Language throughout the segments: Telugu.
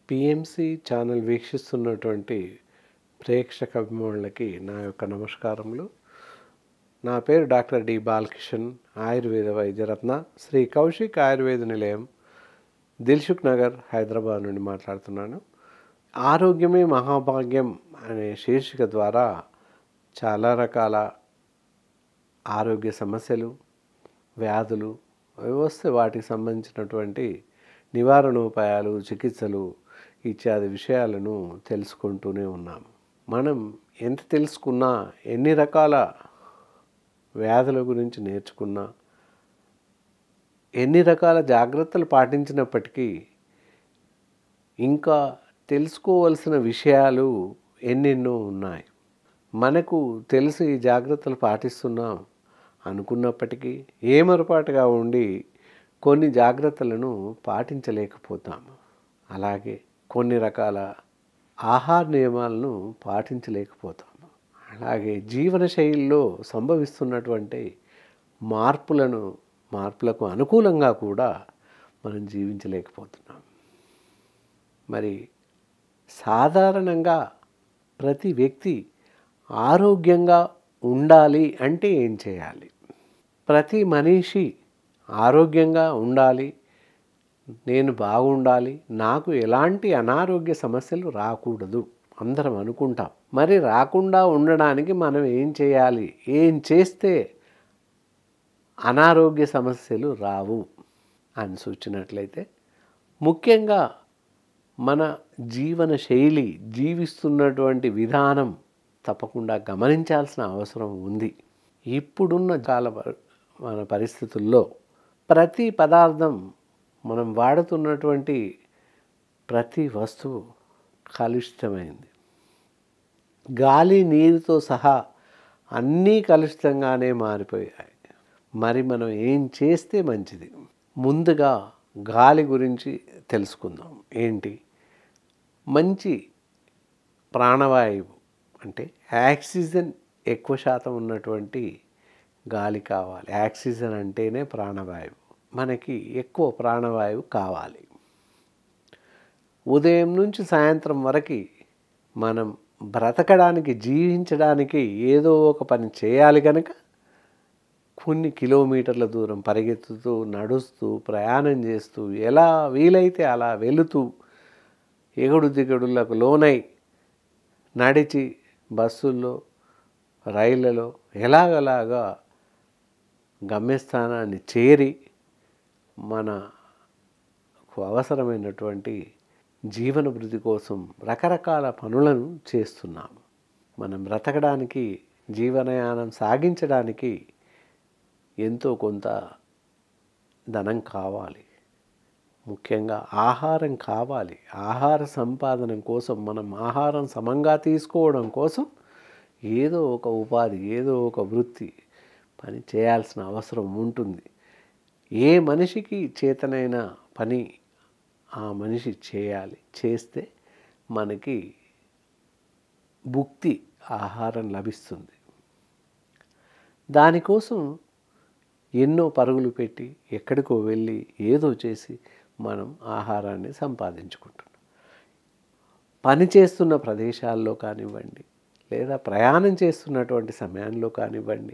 పిఎంసి ఛానల్ వీక్షిస్తున్నటువంటి ప్రేక్షక అభిమానులకి నా యొక్క నమస్కారములు నా పేరు డాక్టర్ డి బాలకిషన్ ఆయుర్వేద వైద్యరత్న శ్రీ కౌశిక్ ఆయుర్వేద నిలయం దిల్సుఖ్ నగర్ హైదరాబాద్ నుండి మాట్లాడుతున్నాను ఆరోగ్యమే మహాభాగ్యం అనే శీర్షిక ద్వారా చాలా రకాల ఆరోగ్య సమస్యలు వ్యాధులు అవి వస్తే వాటికి సంబంధించినటువంటి నివారణోపాయాలు చికిత్సలు ఇత్యాది విషయాలను తెలుసుకుంటూనే ఉన్నాము మనం ఎంత తెలుసుకున్నా ఎన్ని రకాల వ్యాధుల గురించి నేర్చుకున్నా ఎన్ని రకాల జాగ్రత్తలు పాటించినప్పటికీ ఇంకా తెలుసుకోవలసిన విషయాలు ఎన్నెన్నో ఉన్నాయి మనకు తెలిసి ఈ జాగ్రత్తలు పాటిస్తున్నాం అనుకున్నప్పటికీ ఏమరపాటుగా ఉండి కొన్ని జాగ్రత్తలను పాటించలేకపోతాము అలాగే కొన్ని రకాల ఆహార నియమాలను పాటించలేకపోతాము అలాగే జీవన శైలిలో సంభవిస్తున్నటువంటి మార్పులను మార్పులకు అనుకూలంగా కూడా మనం జీవించలేకపోతున్నాం మరి సాధారణంగా ప్రతి వ్యక్తి ఆరోగ్యంగా ఉండాలి అంటే ఏం చేయాలి ప్రతి మనిషి ఆరోగ్యంగా ఉండాలి నేను బాగుండాలి నాకు ఎలాంటి అనారోగ్య సమస్యలు రాకూడదు అందరం అనుకుంటాం మరి రాకుండా ఉండడానికి మనం ఏం చేయాలి ఏం చేస్తే అనారోగ్య సమస్యలు రావు అని సూచినట్లయితే ముఖ్యంగా మన జీవన శైలి జీవిస్తున్నటువంటి విధానం తప్పకుండా గమనించాల్సిన అవసరం ఉంది ఇప్పుడున్న కాల మన పరిస్థితుల్లో ప్రతి పదార్థం మనం వాడుతున్నటువంటి ప్రతి వస్తువు కలుషితమైంది గాలి నీరుతో సహా అన్నీ కలుషితంగానే మారిపోయాయి మరి మనం ఏం చేస్తే మంచిది ముందుగా గాలి గురించి తెలుసుకుందాం ఏంటి మంచి ప్రాణవాయువు అంటే ఆక్సిజన్ ఎక్కువ శాతం ఉన్నటువంటి గాలి కావాలి ఆక్సిజన్ అంటేనే ప్రాణవాయువు మనకి ఎక్కువ ప్రాణవాయువు కావాలి ఉదయం నుంచి సాయంత్రం వరకు మనం బ్రతకడానికి జీవించడానికి ఏదో ఒక పని చేయాలి కనుక కొన్ని కిలోమీటర్ల దూరం పరిగెత్తుతూ నడుస్తూ ప్రయాణం చేస్తూ ఎలా వీలైతే అలా వెళుతూ ఎగుడు దిగుడులకు లోనై నడిచి బస్సుల్లో రైళ్లలో ఎలాగలాగా గమ్యస్థానాన్ని చేరి మనకు అవసరమైనటువంటి జీవన వృద్ధి కోసం రకరకాల పనులను చేస్తున్నాము మనం బ్రతకడానికి జీవనయానం సాగించడానికి ఎంతో కొంత ధనం కావాలి ముఖ్యంగా ఆహారం కావాలి ఆహార సంపాదన కోసం మనం ఆహారం సమంగా తీసుకోవడం కోసం ఏదో ఒక ఉపాధి ఏదో ఒక వృత్తి పని చేయాల్సిన అవసరం ఉంటుంది ఏ మనిషికి చేతనైన పని ఆ మనిషి చేయాలి చేస్తే మనకి భుక్తి ఆహారం లభిస్తుంది దానికోసం ఎన్నో పరుగులు పెట్టి ఎక్కడికో వెళ్ళి ఏదో చేసి మనం ఆహారాన్ని సంపాదించుకుంటున్నాం పని చేస్తున్న ప్రదేశాల్లో కానివ్వండి లేదా ప్రయాణం చేస్తున్నటువంటి సమయంలో కానివ్వండి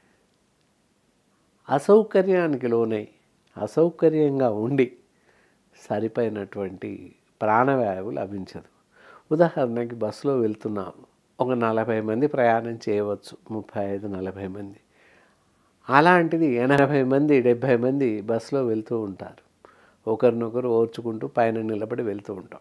అసౌకర్యానికి లోనై అసౌకర్యంగా ఉండి సరిపోయినటువంటి ప్రాణవాయువు లభించదు ఉదాహరణకి బస్సులో వెళ్తున్నాము ఒక నలభై మంది ప్రయాణం చేయవచ్చు ముప్పై ఐదు నలభై మంది అలాంటిది ఎనభై మంది డెబ్భై మంది బస్సులో వెళ్తూ ఉంటారు ఒకరినొకరు ఓర్చుకుంటూ పైన నిలబడి వెళ్తూ ఉంటాం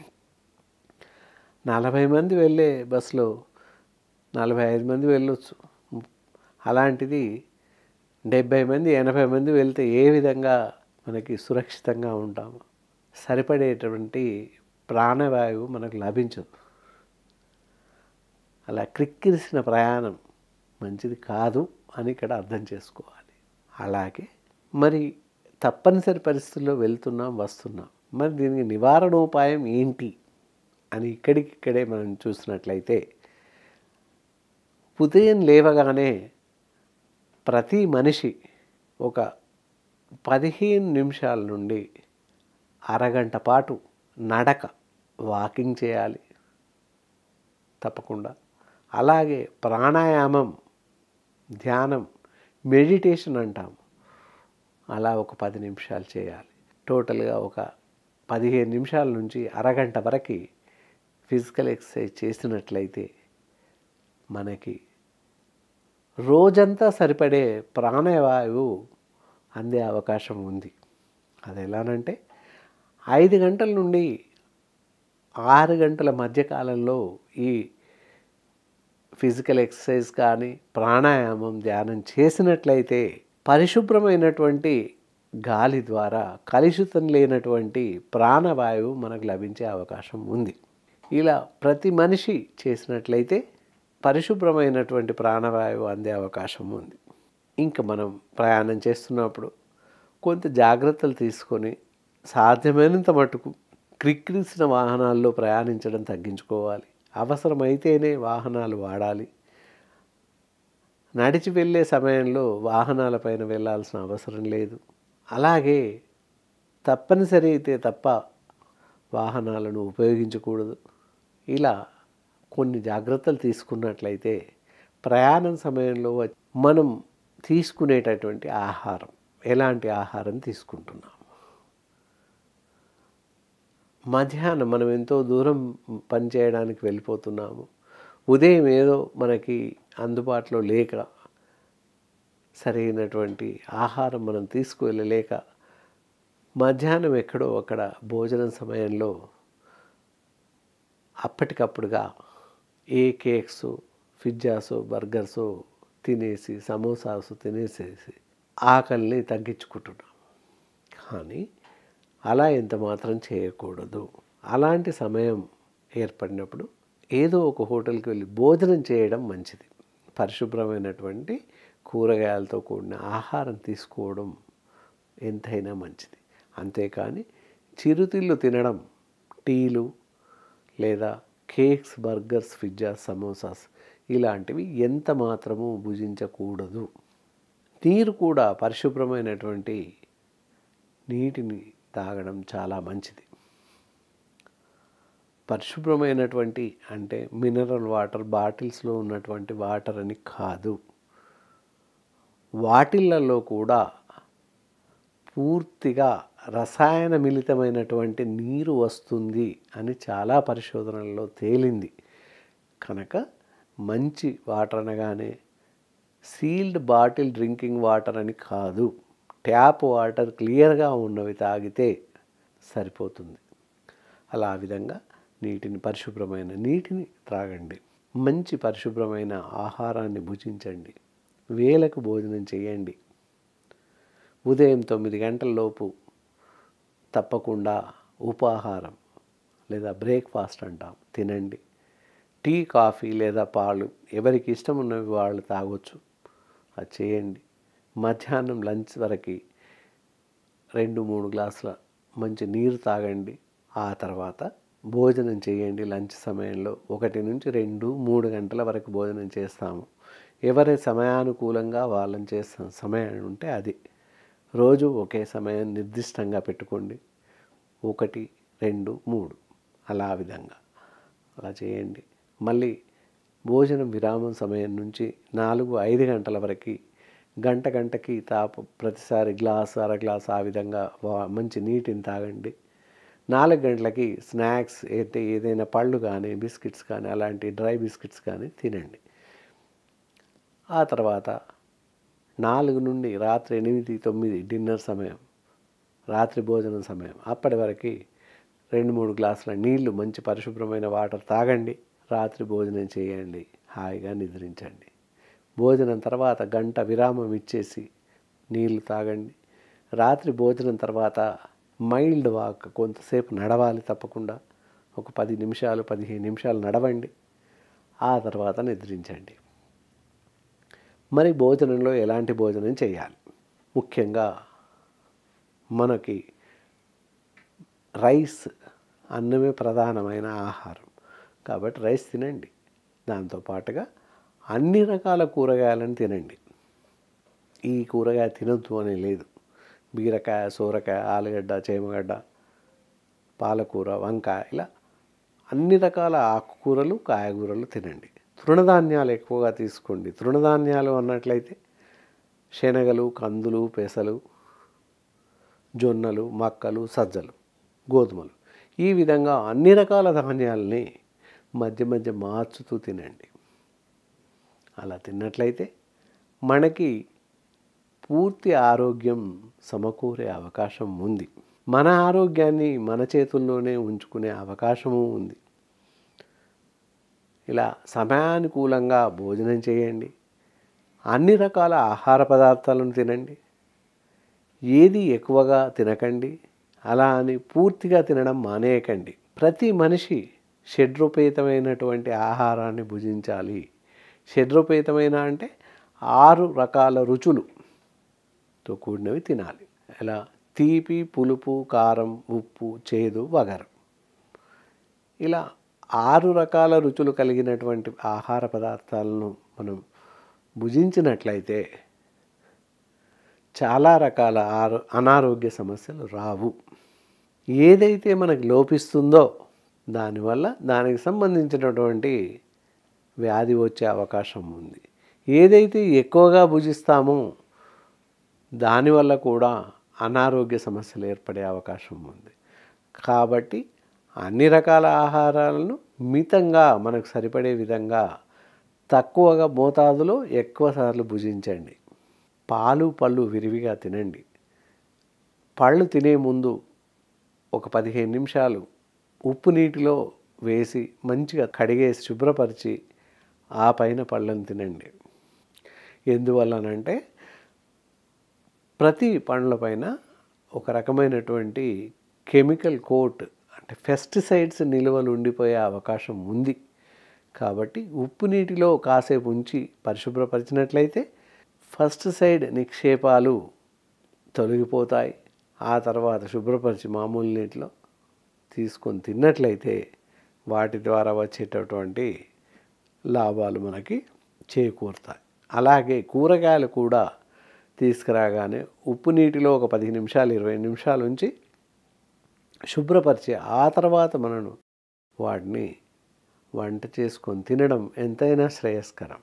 నలభై మంది వెళ్ళే బస్సులో నలభై ఐదు మంది వెళ్ళొచ్చు అలాంటిది డెబ్భై మంది ఎనభై మంది వెళ్తే ఏ విధంగా మనకి సురక్షితంగా ఉంటాము సరిపడేటువంటి ప్రాణవాయువు మనకు లభించదు అలా క్రిక్కిరిసిన ప్రయాణం మంచిది కాదు అని ఇక్కడ అర్థం చేసుకోవాలి అలాగే మరి తప్పనిసరి పరిస్థితుల్లో వెళ్తున్నాం వస్తున్నాం మరి దీనికి నివారణోపాయం ఏంటి అని ఇక్కడికిక్కడే మనం చూసినట్లయితే ఉదయం లేవగానే ప్రతి మనిషి ఒక పదిహేను నిమిషాల నుండి అరగంట పాటు నడక వాకింగ్ చేయాలి తప్పకుండా అలాగే ప్రాణాయామం ధ్యానం మెడిటేషన్ అంటాం అలా ఒక పది నిమిషాలు చేయాలి టోటల్గా ఒక పదిహేను నిమిషాల నుంచి అరగంట వరకు ఫిజికల్ ఎక్సర్సైజ్ చేసినట్లయితే మనకి రోజంతా సరిపడే ప్రాణవాయువు అందే అవకాశం ఉంది అది ఎలానంటే ఐదు గంటల నుండి ఆరు గంటల మధ్యకాలంలో ఈ ఫిజికల్ ఎక్సర్సైజ్ కానీ ప్రాణాయామం ధ్యానం చేసినట్లయితే పరిశుభ్రమైనటువంటి గాలి ద్వారా కలుషితం లేనటువంటి ప్రాణవాయువు మనకు లభించే అవకాశం ఉంది ఇలా ప్రతి మనిషి చేసినట్లయితే పరిశుభ్రమైనటువంటి ప్రాణవాయువు అందే అవకాశం ఉంది ఇంకా మనం ప్రయాణం చేస్తున్నప్పుడు కొంత జాగ్రత్తలు తీసుకొని సాధ్యమైనంత మటుకు క్రిక్కిరిసిన వాహనాల్లో ప్రయాణించడం తగ్గించుకోవాలి అవసరమైతేనే వాహనాలు వాడాలి నడిచి వెళ్ళే సమయంలో వాహనాలపైన వెళ్ళాల్సిన అవసరం లేదు అలాగే తప్పనిసరి అయితే తప్ప వాహనాలను ఉపయోగించకూడదు ఇలా కొన్ని జాగ్రత్తలు తీసుకున్నట్లయితే ప్రయాణం సమయంలో మనం తీసుకునేటటువంటి ఆహారం ఎలాంటి ఆహారం తీసుకుంటున్నాం మధ్యాహ్నం మనం ఎంతో దూరం పనిచేయడానికి వెళ్ళిపోతున్నాము ఉదయం ఏదో మనకి అందుబాటులో లేక సరైనటువంటి ఆహారం మనం తీసుకువెళ్ళలేక మధ్యాహ్నం ఎక్కడో అక్కడ భోజనం సమయంలో అప్పటికప్పుడుగా ఏ కేక్స్ పిజ్జాస్ బర్గర్స్ తినేసి సమోసాస్ తినేసేసి ఆకలిని తగ్గించుకుంటున్నాం కానీ అలా ఎంత మాత్రం చేయకూడదు అలాంటి సమయం ఏర్పడినప్పుడు ఏదో ఒక హోటల్కి వెళ్ళి భోజనం చేయడం మంచిది పరిశుభ్రమైనటువంటి కూరగాయలతో కూడిన ఆహారం తీసుకోవడం ఎంతైనా మంచిది అంతేకాని చిరుతిళ్ళు తినడం టీలు లేదా కేక్స్ బర్గర్స్ పిజ్జాస్ సమోసాస్ ఇలాంటివి ఎంత మాత్రము భుజించకూడదు నీరు కూడా పరిశుభ్రమైనటువంటి నీటిని తాగడం చాలా మంచిది పరిశుభ్రమైనటువంటి అంటే మినరల్ వాటర్ బాటిల్స్లో ఉన్నటువంటి వాటర్ అని కాదు వాటిళ్ళల్లో కూడా పూర్తిగా రసాయన మిళితమైనటువంటి నీరు వస్తుంది అని చాలా పరిశోధనల్లో తేలింది కనుక మంచి వాటర్ అనగానే సీల్డ్ బాటిల్ డ్రింకింగ్ వాటర్ అని కాదు ట్యాప్ వాటర్ క్లియర్గా ఉన్నవి తాగితే సరిపోతుంది అలా ఆ విధంగా నీటిని పరిశుభ్రమైన నీటిని త్రాగండి మంచి పరిశుభ్రమైన ఆహారాన్ని భుజించండి వేలకు భోజనం చేయండి ఉదయం తొమ్మిది గంటల లోపు తప్పకుండా ఉపాహారం లేదా బ్రేక్ఫాస్ట్ అంటాం తినండి టీ కాఫీ లేదా పాలు ఎవరికి ఇష్టం ఉన్నవి వాళ్ళు తాగొచ్చు అది చేయండి మధ్యాహ్నం లంచ్ వరకు రెండు మూడు గ్లాసుల మంచి నీరు తాగండి ఆ తర్వాత భోజనం చేయండి లంచ్ సమయంలో ఒకటి నుంచి రెండు మూడు గంటల వరకు భోజనం చేస్తాము ఎవరి సమయానుకూలంగా వాళ్ళని చేస్తాం సమయం ఉంటే అది రోజు ఒకే సమయం నిర్దిష్టంగా పెట్టుకోండి ఒకటి రెండు మూడు అలా ఆ విధంగా అలా చేయండి మళ్ళీ భోజనం విరామం సమయం నుంచి నాలుగు ఐదు గంటల వరకు గంట గంటకి తాపు ప్రతిసారి గ్లాస్ అర గ్లాస్ ఆ విధంగా వా- మంచి నీటిని తాగండి నాలుగు గంటలకి స్నాక్స్ అయితే ఏదైనా పళ్ళు కానీ బిస్కెట్స్ కానీ అలాంటి డ్రై బిస్కెట్స్ కానీ తినండి ఆ తర్వాత నాలుగు నుండి రాత్రి ఎనిమిది తొమ్మిది డిన్నర్ సమయం రాత్రి భోజనం సమయం అప్పటి వరకు రెండు మూడు గ్లాసుల నీళ్లు మంచి పరిశుభ్రమైన వాటర్ తాగండి రాత్రి భోజనం చేయండి హాయిగా నిద్రించండి భోజనం తర్వాత గంట విరామం ఇచ్చేసి నీళ్లు తాగండి రాత్రి భోజనం తర్వాత మైల్డ్ వాక్ కొంతసేపు నడవాలి తప్పకుండా ఒక పది నిమిషాలు పదిహేను నిమిషాలు నడవండి ఆ తర్వాత నిద్రించండి మరి భోజనంలో ఎలాంటి భోజనం చేయాలి ముఖ్యంగా మనకి రైస్ అన్నమే ప్రధానమైన ఆహారం కాబట్టి రైస్ తినండి దాంతో పాటుగా అన్ని రకాల కూరగాయలను తినండి ఈ కూరగాయ తినొద్దు అని లేదు బీరకాయ సోరకాయ ఆలుగడ్డ చేమగడ్డ పాలకూర వంకాయ ఇలా అన్ని రకాల ఆకుకూరలు కాయగూరలు తినండి తృణధాన్యాలు ఎక్కువగా తీసుకోండి తృణధాన్యాలు అన్నట్లయితే శనగలు కందులు పెసలు జొన్నలు మక్కలు సజ్జలు గోధుమలు ఈ విధంగా అన్ని రకాల ధాన్యాలని మధ్య మధ్య మార్చుతూ తినండి అలా తిన్నట్లయితే మనకి పూర్తి ఆరోగ్యం సమకూరే అవకాశం ఉంది మన ఆరోగ్యాన్ని మన చేతుల్లోనే ఉంచుకునే అవకాశము ఉంది ఇలా సమయానుకూలంగా భోజనం చేయండి అన్ని రకాల ఆహార పదార్థాలను తినండి ఏది ఎక్కువగా తినకండి అలా అని పూర్తిగా తినడం మానేయకండి ప్రతి మనిషి షడ్రూపేతమైనటువంటి ఆహారాన్ని భుజించాలి షడ్రూపేతమైన అంటే ఆరు రకాల రుచులుతో కూడినవి తినాలి ఎలా తీపి పులుపు కారం ఉప్పు చేదు వగరు ఇలా ఆరు రకాల రుచులు కలిగినటువంటి ఆహార పదార్థాలను మనం భుజించినట్లయితే చాలా రకాల ఆరో అనారోగ్య సమస్యలు రావు ఏదైతే మనకు లోపిస్తుందో దానివల్ల దానికి సంబంధించినటువంటి వ్యాధి వచ్చే అవకాశం ఉంది ఏదైతే ఎక్కువగా భుజిస్తామో దానివల్ల కూడా అనారోగ్య సమస్యలు ఏర్పడే అవకాశం ఉంది కాబట్టి అన్ని రకాల ఆహారాలను మితంగా మనకు సరిపడే విధంగా తక్కువగా మోతాదులో ఎక్కువ సార్లు భుజించండి పాలు పళ్ళు విరివిగా తినండి పళ్ళు తినే ముందు ఒక పదిహేను నిమిషాలు ఉప్పు నీటిలో వేసి మంచిగా కడిగేసి శుభ్రపరిచి ఆ పైన పళ్ళను తినండి ఎందువల్లనంటే ప్రతి పండ్ల పైన ఒక రకమైనటువంటి కెమికల్ కోట్ అంటే పెస్టిసైడ్స్ నిల్వలు ఉండిపోయే అవకాశం ఉంది కాబట్టి ఉప్పు నీటిలో కాసేపు ఉంచి పరిశుభ్రపరిచినట్లయితే ఫస్ట్ సైడ్ నిక్షేపాలు తొలగిపోతాయి ఆ తర్వాత శుభ్రపరిచి మామూలు నీటిలో తీసుకొని తిన్నట్లయితే వాటి ద్వారా వచ్చేటటువంటి లాభాలు మనకి చేకూరుతాయి అలాగే కూరగాయలు కూడా తీసుకురాగానే ఉప్పు నీటిలో ఒక పదిహేను నిమిషాలు ఇరవై నిమిషాలు ఉంచి శుభ్రపరిచి ఆ తర్వాత మనను వాటిని వంట చేసుకొని తినడం ఎంతైనా శ్రేయస్కరం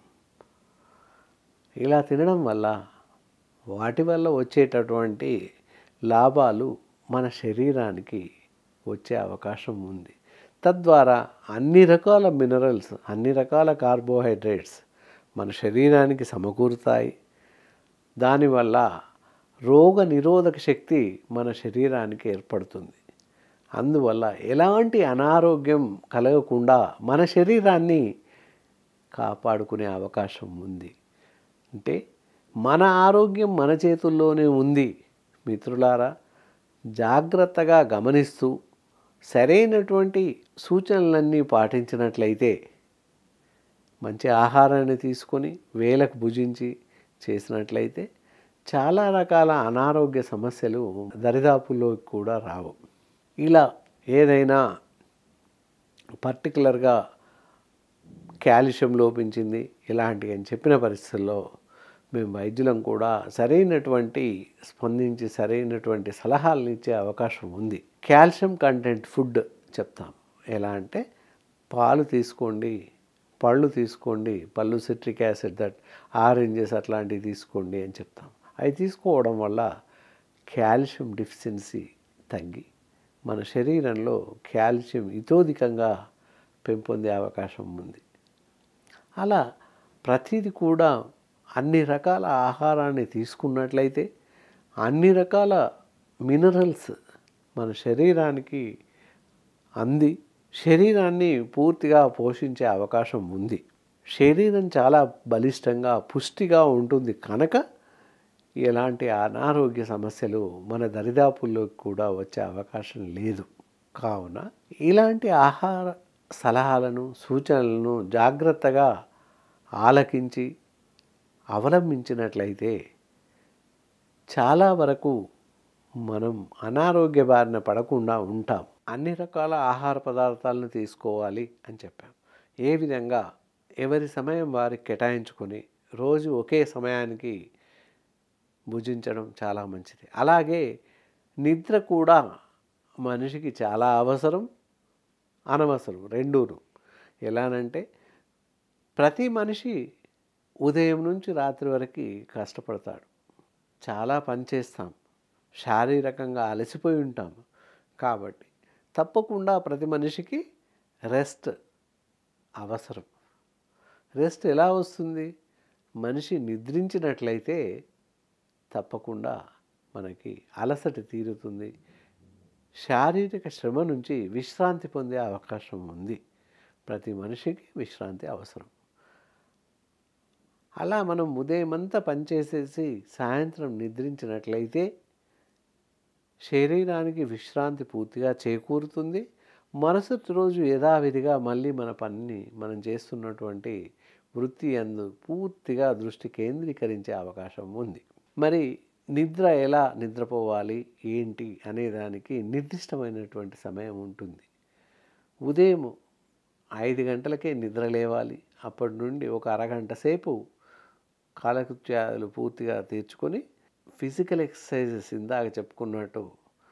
ఇలా తినడం వల్ల వాటి వల్ల వచ్చేటటువంటి లాభాలు మన శరీరానికి వచ్చే అవకాశం ఉంది తద్వారా అన్ని రకాల మినరల్స్ అన్ని రకాల కార్బోహైడ్రేట్స్ మన శరీరానికి సమకూరుతాయి దానివల్ల రోగ నిరోధక శక్తి మన శరీరానికి ఏర్పడుతుంది అందువల్ల ఎలాంటి అనారోగ్యం కలగకుండా మన శరీరాన్ని కాపాడుకునే అవకాశం ఉంది అంటే మన ఆరోగ్యం మన చేతుల్లోనే ఉంది మిత్రులారా జాగ్రత్తగా గమనిస్తూ సరైనటువంటి సూచనలన్నీ పాటించినట్లయితే మంచి ఆహారాన్ని తీసుకొని వేలకు భుజించి చేసినట్లయితే చాలా రకాల అనారోగ్య సమస్యలు దరిదాపుల్లోకి కూడా రావు ఇలా ఏదైనా పర్టికులర్గా కాల్షియం లోపించింది ఇలాంటివి అని చెప్పిన పరిస్థితుల్లో మేము వైద్యులం కూడా సరైనటువంటి స్పందించి సరైనటువంటి సలహాలను ఇచ్చే అవకాశం ఉంది కాల్షియం కంటెంట్ ఫుడ్ చెప్తాం ఎలా అంటే పాలు తీసుకోండి పళ్ళు తీసుకోండి పళ్ళు సిట్రిక్ యాసిడ్ దట్ ఆరెంజెస్ అట్లాంటివి తీసుకోండి అని చెప్తాం అవి తీసుకోవడం వల్ల కాల్షియం డిఫిషియన్సీ తగ్గి మన శరీరంలో కాల్షియం ఇతోధికంగా పెంపొందే అవకాశం ఉంది అలా ప్రతిది కూడా అన్ని రకాల ఆహారాన్ని తీసుకున్నట్లయితే అన్ని రకాల మినరల్స్ మన శరీరానికి అంది శరీరాన్ని పూర్తిగా పోషించే అవకాశం ఉంది శరీరం చాలా బలిష్టంగా పుష్టిగా ఉంటుంది కనుక ఎలాంటి అనారోగ్య సమస్యలు మన దరిదాపుల్లోకి కూడా వచ్చే అవకాశం లేదు కావున ఇలాంటి ఆహార సలహాలను సూచనలను జాగ్రత్తగా ఆలకించి అవలంబించినట్లయితే చాలా వరకు మనం అనారోగ్య బారిన పడకుండా ఉంటాం అన్ని రకాల ఆహార పదార్థాలను తీసుకోవాలి అని చెప్పాం ఏ విధంగా ఎవరి సమయం వారికి కేటాయించుకొని రోజు ఒకే సమయానికి భుజించడం చాలా మంచిది అలాగే నిద్ర కూడా మనిషికి చాలా అవసరం అనవసరం రెండూను ఎలానంటే ప్రతి మనిషి ఉదయం నుంచి రాత్రి వరకు కష్టపడతాడు చాలా పని చేస్తాం శారీరకంగా అలసిపోయి ఉంటాం కాబట్టి తప్పకుండా ప్రతి మనిషికి రెస్ట్ అవసరం రెస్ట్ ఎలా వస్తుంది మనిషి నిద్రించినట్లయితే తప్పకుండా మనకి అలసట తీరుతుంది శారీరక శ్రమ నుంచి విశ్రాంతి పొందే అవకాశం ఉంది ప్రతి మనిషికి విశ్రాంతి అవసరం అలా మనం ఉదయమంతా పనిచేసేసి సాయంత్రం నిద్రించినట్లయితే శరీరానికి విశ్రాంతి పూర్తిగా చేకూరుతుంది మరుసటి రోజు యథావిధిగా మళ్ళీ మన పనిని మనం చేస్తున్నటువంటి వృత్తి అందు పూర్తిగా దృష్టి కేంద్రీకరించే అవకాశం ఉంది మరి నిద్ర ఎలా నిద్రపోవాలి ఏంటి అనే దానికి నిర్దిష్టమైనటువంటి సమయం ఉంటుంది ఉదయం ఐదు గంటలకే నిద్ర లేవాలి అప్పటి నుండి ఒక అరగంట సేపు కాలకృత్యాలు పూర్తిగా తీర్చుకొని ఫిజికల్ ఎక్సర్సైజెస్ ఇందాక చెప్పుకున్నట్టు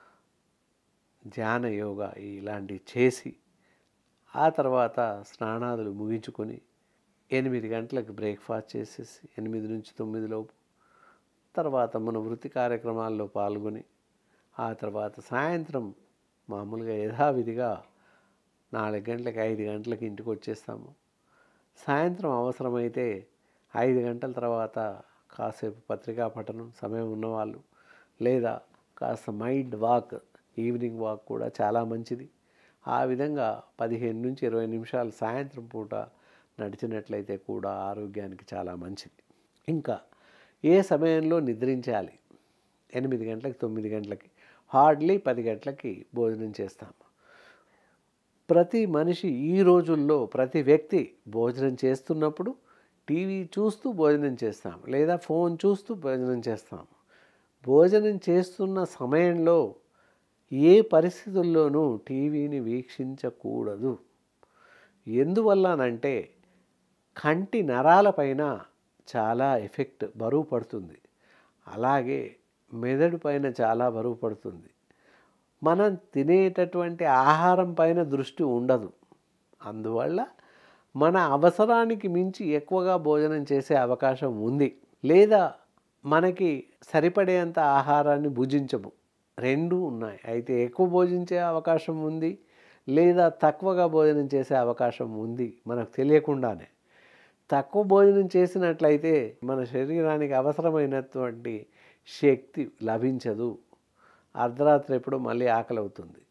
ధ్యాన యోగా ఇలాంటివి చేసి ఆ తర్వాత స్నానాదులు ముగించుకొని ఎనిమిది గంటలకు బ్రేక్ఫాస్ట్ చేసేసి ఎనిమిది నుంచి తొమ్మిది లోపు తర్వాత మన వృత్తి కార్యక్రమాల్లో పాల్గొని ఆ తర్వాత సాయంత్రం మామూలుగా యథావిధిగా నాలుగు గంటలకు ఐదు గంటలకు ఇంటికి వచ్చేస్తాము సాయంత్రం అవసరమైతే ఐదు గంటల తర్వాత కాసేపు పత్రికా పఠనం సమయం ఉన్నవాళ్ళు లేదా కాస్త మైండ్ వాక్ ఈవినింగ్ వాక్ కూడా చాలా మంచిది ఆ విధంగా పదిహేను నుంచి ఇరవై నిమిషాలు సాయంత్రం పూట నడిచినట్లయితే కూడా ఆరోగ్యానికి చాలా మంచిది ఇంకా ఏ సమయంలో నిద్రించాలి ఎనిమిది గంటలకి తొమ్మిది గంటలకి హార్డ్లీ పది గంటలకి భోజనం చేస్తాము ప్రతి మనిషి ఈ రోజుల్లో ప్రతి వ్యక్తి భోజనం చేస్తున్నప్పుడు టీవీ చూస్తూ భోజనం చేస్తాం లేదా ఫోన్ చూస్తూ భోజనం చేస్తాం భోజనం చేస్తున్న సమయంలో ఏ పరిస్థితుల్లోనూ టీవీని వీక్షించకూడదు ఎందువల్లనంటే కంటి నరాలపైన చాలా ఎఫెక్ట్ బరువు పడుతుంది అలాగే మెదడు పైన చాలా బరువు పడుతుంది మనం తినేటటువంటి ఆహారం పైన దృష్టి ఉండదు అందువల్ల మన అవసరానికి మించి ఎక్కువగా భోజనం చేసే అవకాశం ఉంది లేదా మనకి సరిపడేంత ఆహారాన్ని భుజించము రెండు ఉన్నాయి అయితే ఎక్కువ భోజించే అవకాశం ఉంది లేదా తక్కువగా భోజనం చేసే అవకాశం ఉంది మనకు తెలియకుండానే తక్కువ భోజనం చేసినట్లయితే మన శరీరానికి అవసరమైనటువంటి శక్తి లభించదు అర్ధరాత్రి ఎప్పుడు మళ్ళీ ఆకలి అవుతుంది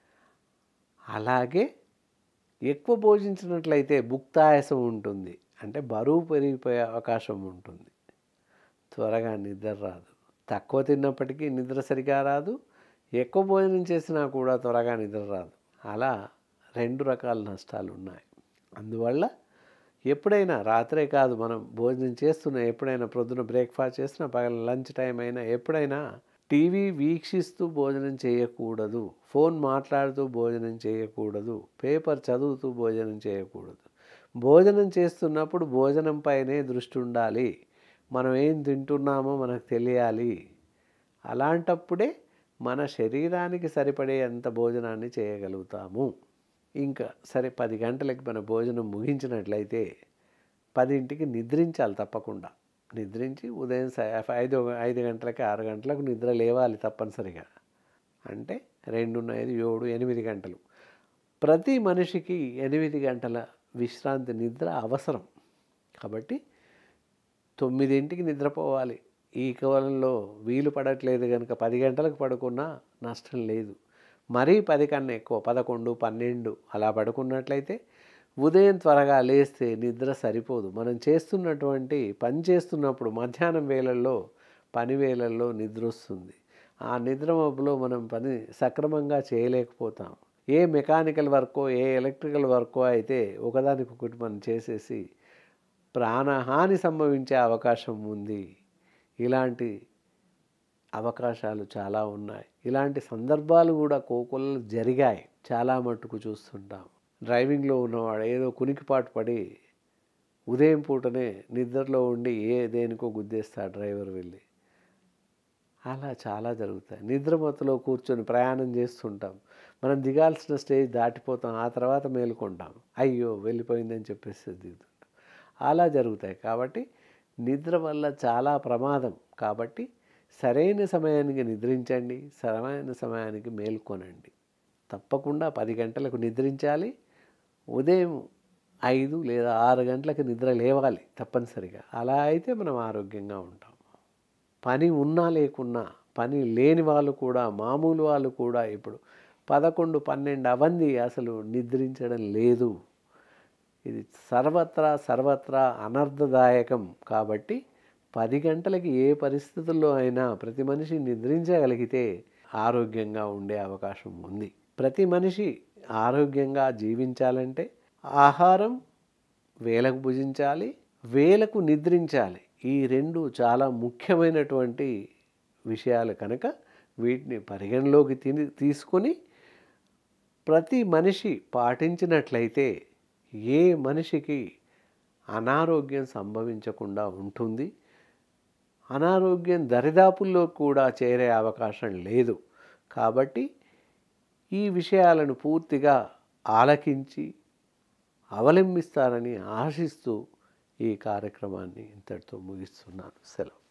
అలాగే ఎక్కువ భోజించినట్లయితే భుక్తాయాసం ఉంటుంది అంటే బరువు పెరిగిపోయే అవకాశం ఉంటుంది త్వరగా నిద్ర రాదు తక్కువ తిన్నప్పటికీ నిద్ర సరిగా రాదు ఎక్కువ భోజనం చేసినా కూడా త్వరగా నిద్ర రాదు అలా రెండు రకాల నష్టాలు ఉన్నాయి అందువల్ల ఎప్పుడైనా రాత్రే కాదు మనం భోజనం చేస్తున్నా ఎప్పుడైనా ప్రొద్దున బ్రేక్ఫాస్ట్ చేసినా పగల లంచ్ టైం అయినా ఎప్పుడైనా టీవీ వీక్షిస్తూ భోజనం చేయకూడదు ఫోన్ మాట్లాడుతూ భోజనం చేయకూడదు పేపర్ చదువుతూ భోజనం చేయకూడదు భోజనం చేస్తున్నప్పుడు భోజనంపైనే దృష్టి ఉండాలి మనం ఏం తింటున్నామో మనకు తెలియాలి అలాంటప్పుడే మన శరీరానికి సరిపడే అంత భోజనాన్ని చేయగలుగుతాము ఇంకా సరే పది గంటలకి మన భోజనం ముగించినట్లయితే పదింటికి నిద్రించాలి తప్పకుండా నిద్రించి ఉదయం స- ఐదు ఐదు గంటలకి ఆరు గంటలకు నిద్ర లేవాలి తప్పనిసరిగా అంటే రెండున్న ఐదు ఏడు ఎనిమిది గంటలు ప్రతి మనిషికి ఎనిమిది గంటల విశ్రాంతి నిద్ర అవసరం కాబట్టి తొమ్మిదింటికి నిద్రపోవాలి ఈ కాలంలో వీలు పడట్లేదు కనుక పది గంటలకు పడుకున్నా నష్టం లేదు మరీ పది కన్నా ఎక్కువ పదకొండు పన్నెండు అలా పడుకున్నట్లయితే ఉదయం త్వరగా లేస్తే నిద్ర సరిపోదు మనం చేస్తున్నటువంటి పని చేస్తున్నప్పుడు మధ్యాహ్నం వేళల్లో పని వేళల్లో నిద్ర వస్తుంది ఆ నిద్ర మబ్బులో మనం పని సక్రమంగా చేయలేకపోతాం ఏ మెకానికల్ వర్కో ఏ ఎలక్ట్రికల్ వర్కో అయితే ఒకదానికొకటి మనం చేసేసి ప్రాణహాని సంభవించే అవకాశం ఉంది ఇలాంటి అవకాశాలు చాలా ఉన్నాయి ఇలాంటి సందర్భాలు కూడా కోకొల్లు జరిగాయి చాలా మట్టుకు చూస్తుంటాం డ్రైవింగ్లో ఉన్నవాడు ఏదో కునికిపాటు పడి ఉదయం పూటనే నిద్రలో ఉండి ఏ దేనికో గుద్దేస్తాడు డ్రైవర్ వెళ్ళి అలా చాలా జరుగుతాయి నిద్రమత్తులో కూర్చొని ప్రయాణం చేస్తుంటాం మనం దిగాల్సిన స్టేజ్ దాటిపోతాం ఆ తర్వాత మేలుకుంటాం అయ్యో వెళ్ళిపోయిందని చెప్పేసి దిగుతుంటాం అలా జరుగుతాయి కాబట్టి నిద్ర వల్ల చాలా ప్రమాదం కాబట్టి సరైన సమయానికి నిద్రించండి సరైన సమయానికి మేల్కొనండి తప్పకుండా పది గంటలకు నిద్రించాలి ఉదయం ఐదు లేదా ఆరు గంటలకు నిద్ర లేవాలి తప్పనిసరిగా అలా అయితే మనం ఆరోగ్యంగా ఉంటాం పని ఉన్నా లేకున్నా పని లేని వాళ్ళు కూడా మామూలు వాళ్ళు కూడా ఇప్పుడు పదకొండు పన్నెండు అవంది అసలు నిద్రించడం లేదు ఇది సర్వత్రా సర్వత్రా అనర్థదాయకం కాబట్టి పది గంటలకి ఏ పరిస్థితుల్లో అయినా ప్రతి మనిషి నిద్రించగలిగితే ఆరోగ్యంగా ఉండే అవకాశం ఉంది ప్రతి మనిషి ఆరోగ్యంగా జీవించాలంటే ఆహారం వేలకు భుజించాలి వేలకు నిద్రించాలి ఈ రెండు చాలా ముఖ్యమైనటువంటి విషయాలు కనుక వీటిని పరిగణలోకి తిని తీసుకొని ప్రతి మనిషి పాటించినట్లయితే ఏ మనిషికి అనారోగ్యం సంభవించకుండా ఉంటుంది అనారోగ్యం దరిదాపుల్లో కూడా చేరే అవకాశం లేదు కాబట్టి ఈ విషయాలను పూర్తిగా ఆలకించి అవలంబిస్తారని ఆశిస్తూ ఈ కార్యక్రమాన్ని ఇంతటితో ముగిస్తున్నాను సెలవు